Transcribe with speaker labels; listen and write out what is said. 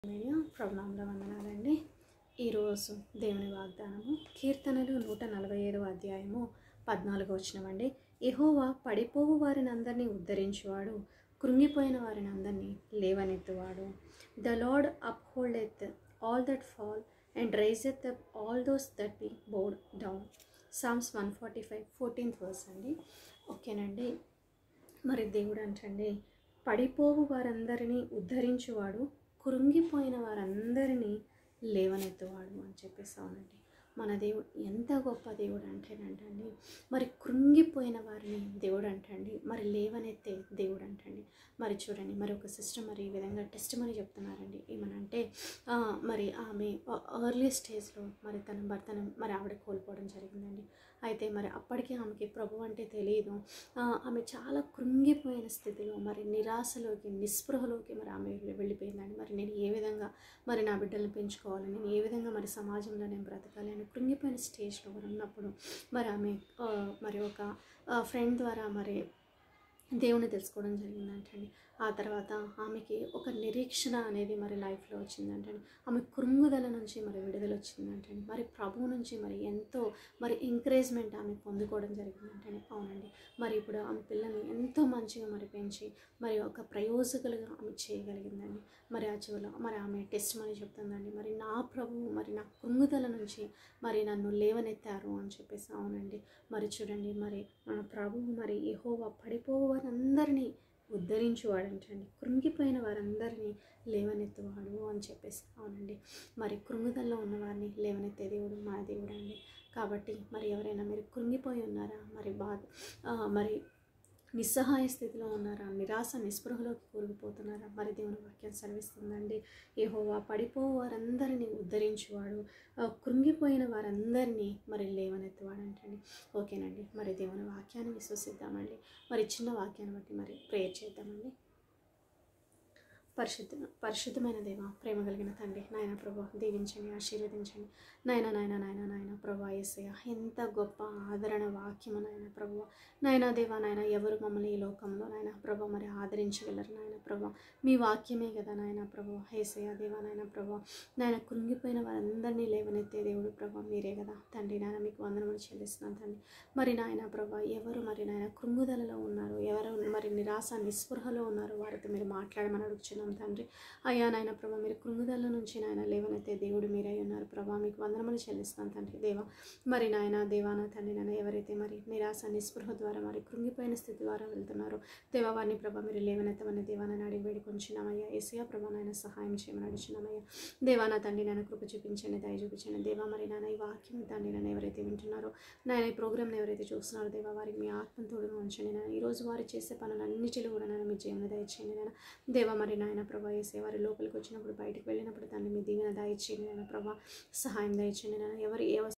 Speaker 1: ప్రభునామంలో వందనాలండి ఈరోజు దేవుని వాగ్దానము కీర్తనలు నూట నలభై ఐదవ అధ్యాయము పద్నాలుగు వచ్చినవండి ఎహోవా పడిపోవు వారిని అందరినీ ఉద్ధరించువాడు కృంగిపోయిన వారిని అందరినీ లేవనెత్తువాడు the Lord upholdeth all that fall and raiseth up all those that be bowed down Psalms one forty five fourteenth verse అండి ఓకేనండి మరి దేవుడు అంటండి పడిపోవు వారందరినీ ఉద్ధరించువాడు కృంగిపోయిన వారందరినీ లేవనెత్తువాడు అని చెప్పేసి అవునండి మన దేవుడు ఎంత గొప్ప దేవుడు అంటేనంటండి మరి కృంగిపోయిన వారిని దేవుడు అంటండి మరి లేవనెత్తే దేవుడు అంటండి మరి చూడండి మరి ఒక సిస్టర్ మరి ఈ విధంగా టెస్ట్ మని చెప్తున్నారండి ఏమనంటే ఆ, మరి ఆమె ఎర్లీ స్టేజ్లో మరి తన భర్తను మరి ఆవిడ కోల్పోవడం జరిగిందండి అయితే మరి అప్పటికే ఆమెకి ప్రభు అంటే తెలియదు ఆ, ఆమె చాలా కృంగిపోయిన స్థితిలో మరి నిరాశలోకి నిస్పృహలోకి మరి ఆమె వెళ్ళి- వెళ్ళిపోయిందండి మరి నేను ఏ విధంగా మరి నా బిడ్డలను పెంచుకోవాలి నేను ఏ విధంగా మరి సమాజంలో నేను బ్రతకాలి అని కృంగిపోయిన స్టేజ్లో మరి ఉన్నప్పుడు మరి ఆమె ఆ, మరి ఒక ఫ్రెండ్ ద్వారా మరి దేవుని తెలుసుకోవడం జరిగిందంటండి ఆ తర్వాత ఆమెకి ఒక నిరీక్షణ అనేది మరి లైఫ్లో వచ్చిందంటండి ఆమె కృంగుదల నుంచి మరి విడుదల వచ్చిందంటండి మరి ప్రభువు నుంచి మరి ఎంతో మరి ఎంకరేజ్మెంట్ ఆమె పొందుకోవడం జరిగిందంటండి అవునండి మరి ఇప్పుడు ఆమె పిల్లల్ని ఎంతో మంచిగా మరి పెంచి మరి ఒక ప్రయోజకులుగా ఆమె చేయగలిగిందండి మరి ఆ చివరిలో మరి ఆమె టెస్ట్ మని చెప్తుందండి మరి నా ప్రభువు మరి నా కృంగుదల నుంచి మరి నన్ను లేవనెత్తారు అని చెప్పేసి అవునండి మరి చూడండి మరి మన ప్రభువు మరి యెహోవా పడిపోవు వారందరినీ ఉద్ధరించువాడంటండి కృంగిపోయిన వారందరినీ లేవనెత్తువాడు అని చెప్పేసి అవునండి మరి కృంగుదల్లో ఉన్న వారిని లేవనెత్తే దేవుడు మా దేవుడు అండి కాబట్టి మరి ఎవరైనా మీరు కృంగిపోయి ఉన్నారా మరి బాధ ఆ, మరి నిస్సహాయ స్థితిలో ఉన్నారా నిరాశ నిస్పృహలోకి కూరుకుపోతున్నారా మరి దేవుని వాక్యం సెలవిస్తుందండి ఏహోవా పడిపో వారందరినీ ఉద్ధరించువాడు ఆ, కృంగిపోయిన వారందరినీ మరి లేవనెత్తువాడు అంటండి ఓకేనండి మరి దేవుని వాక్యాన్ని విశ్వసిద్దామండి మరి చిన్న వాక్యాన్ని బట్టి మరి ప్రేయర్ చేద్దామండి పరిశుద్ధ పరిశుద్ధమైన దేవ ప్రేమ కలిగిన తండ్రి నాయన ప్రభా దీవించండి ఆశీర్వదించండి నాయన నాయన నాయన నాయన ప్రభా ఏసయ్య ఎంత గొప్ప ఆదరణ వాక్యము నాయన ప్రభు నాయన దేవా నాయన ఎవరు మమ్మల్ని ఈ లోకంలో నాయన ప్రభా మరి ఆదరించగలరు నాయన ప్రభా మీ వాక్యమే కదా నాయన ప్రభు ఏసయ్య దేవా నాయన ప్రభా నాయన కృంగిపోయిన వారందరినీ లేవనెత్తే దేవుడు ప్రభా మీరే కదా తండ్రి నాయన మీకు వందనములు చెల్లిస్తున్నాను తండ్రి మరి నాయన ప్రభా ఎవరు మరి నాయన కృంగుదలలో ఉన్నారు ఎవరు మరి నిరాశ నిస్పృహలో ఉన్నారు వారితో మీరు మాట్లాడమని అడుగుచున్నాం తండ్రి అయ్యా నాయన ప్రభా మీరు కృంగుదల నుంచి నాయన లేవనైతే దేవుడు మీరై ఉన్నారు ప్రభా మీకు వందనములు చెల్లిస్తున్నాను తండ్రి దేవా మరి నాయన దేవా నా తండ్రి నాయన ఎవరైతే మరి నిరాశ నిస్పృహ ద్వారా మరి కృంగిపోయిన స్థితి ద్వారా వెళ్తున్నారో దేవా వారిని ప్రభా మీరు లేవనెత్తమని దేవానని అడిగి వేడుకొంచున్నామయ్యా ఏసీయా ప్రభా నాయన సహాయం చేయమని అడుగుచున్నామయ్యా దేవా నా తండ్రి నాయన కృప చూపించండి దయ చూపించండి దేవా మరి నాయన ఈ వాక్యం తండ్రి నాయన ఎవరైతే వింటున్నారో నాయన ఈ ప్రోగ్రామ్ని ఎవరైతే చూస్తున్నారో దేవా వారికి మీ ఆత్మ తోడుగా ఉంచండి నాయన ఈరోజు వారు చేసే పనులన్నిటిలో కూడా నాయన మీ జీవన దయచేయండి నాయన దేవా మరి నాయన ప్రభా వేసే వారి లోపలికి వచ్చినప్పుడు బయటకు వెళ్ళినప్పుడు తండ్రి మీ దీవెన దయచేయండి నాయన ప్రభా సహాయం దయచేయండి నాయన ఎవరు ఏ